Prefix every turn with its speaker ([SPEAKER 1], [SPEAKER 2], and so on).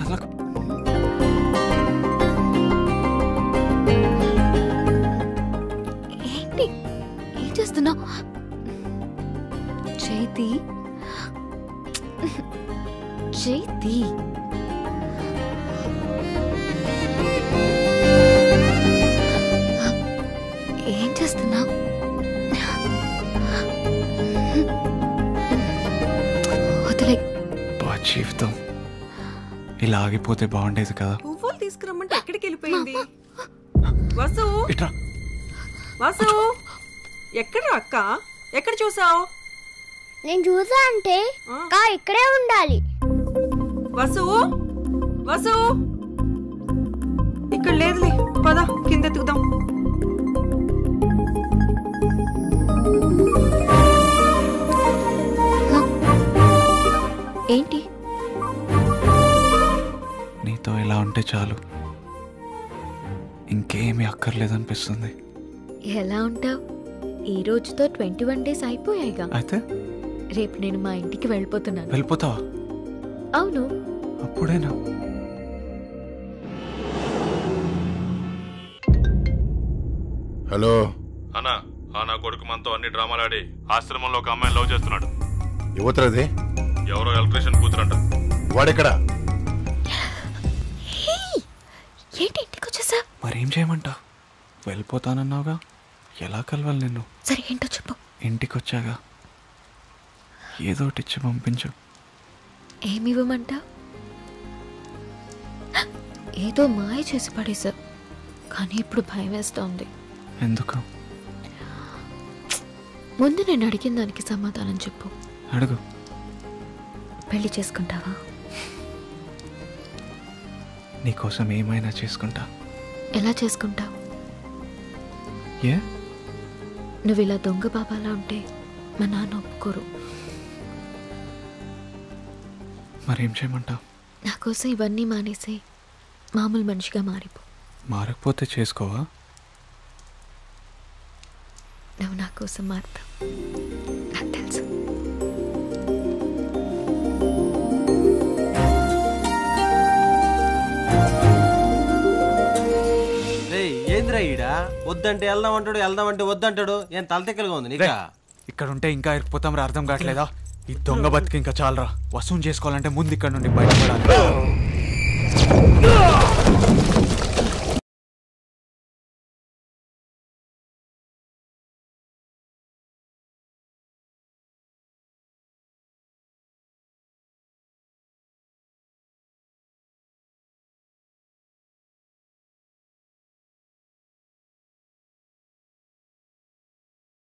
[SPEAKER 1] కదలకు
[SPEAKER 2] ఏంటి ఏం చేస్తున్నావు చేతి చేతి ఏం చేస్తున్నావు వదిలే
[SPEAKER 1] బా జీవితం ఇలా ఆగిపోతే బాగుండేది కదా
[SPEAKER 3] పువ్వులు తీసుకురమ్మంటే ఎక్కడికి వెళ్ళిపోయింది వసు
[SPEAKER 1] ఇట్రా
[SPEAKER 3] వసు ఎక్కడ అక్క ఎక్కడ చూసావు
[SPEAKER 4] నేను చూసా అంటే కా ఇక్కడే ఉండాలి
[SPEAKER 3] వసు వసు ఇక్కడ లేదులే పద కింద ఎత్తుకుదాం
[SPEAKER 2] ఏంటి
[SPEAKER 1] నీతో ఇలా ఉంటే చాలు ఇంకేమీ అక్కర్లేదనిపిస్తుంది
[SPEAKER 2] ఎలా ఉంటావు ఈ రోజుతో ట్వంటీ వన్ డేస్ అయిపోయాయిగా
[SPEAKER 1] అయితే
[SPEAKER 2] రేపు నేను మా ఇంటికి వెళ్ళిపోతున్నాను
[SPEAKER 1] వెళ్ళిపోతావా
[SPEAKER 2] అవును
[SPEAKER 1] అప్పుడేనా
[SPEAKER 5] హలో
[SPEAKER 6] అన్నా ఆ నా కొడుకు మనతో అన్ని డ్రామాలాడి ఆశ్రమంలో ఒక అమ్మాయిని లవ్ చేస్తున్నాడు
[SPEAKER 5] యువతరది
[SPEAKER 6] ఎవరో ఎలక్ట్రీషియన్ కూతురంట
[SPEAKER 5] వాడెక్కడా
[SPEAKER 2] ఏంటి ఇంటికి వచ్చేసా
[SPEAKER 1] మరేం చేయమంటావు వెళ్ళిపోతానన్నావుగా ఎలా కలవాలి నిన్ను
[SPEAKER 2] సరే ఏంటో చెప్పు
[SPEAKER 1] ఇంటికి వచ్చాగా ఏదో ఒకటి ఇచ్చి పంపించు
[SPEAKER 2] ఏమి ఇవ్వమంటావు ఏదో మాయ చేసి పడేసా కానీ ఇప్పుడు భయం వేస్తోంది
[SPEAKER 1] ఎందుకు
[SPEAKER 2] ముందు నేను అడిగిన దానికి సమాధానం చెప్పు
[SPEAKER 1] అడుగు
[SPEAKER 2] పెళ్లి చేసుకుంటావా
[SPEAKER 1] నీకోసం ఏమైనా చేసుకుంటా
[SPEAKER 2] ఎలా చేసుకుంటావు
[SPEAKER 1] ఏ
[SPEAKER 2] నువ్వు ఇలా దొంగ బాబాలా ఉంటే మా నాన్న ఒప్పుకోరు
[SPEAKER 1] మరేం చేయమంటావు
[SPEAKER 2] నా కోసం ఇవన్నీ మానేసి మామూలు మనిషిగా మారిపో
[SPEAKER 1] మారకపోతే చేసుకోవా
[SPEAKER 2] నువ్వు నా కోసం మారుతావు నాకు తెలుసు
[SPEAKER 7] రేయ్ ఏంద్రా ఈడ వద్దంటే వెళ్దాం అంటాడు వెళ్దాం అంటే వద్దంటాడు ఏం తలతెక్కలుగా ఉంది నీకా
[SPEAKER 1] ఇక్కడ ఉంటే ఇంకా ఇరుకుపోతాం రా అర్థం కావట్లేదా ఈ దొంగ బతికి ఇంకా చాలరా వసూలు చేసుకోవాలంటే ముందు ఇక్కడ నుండి బయటపడాలి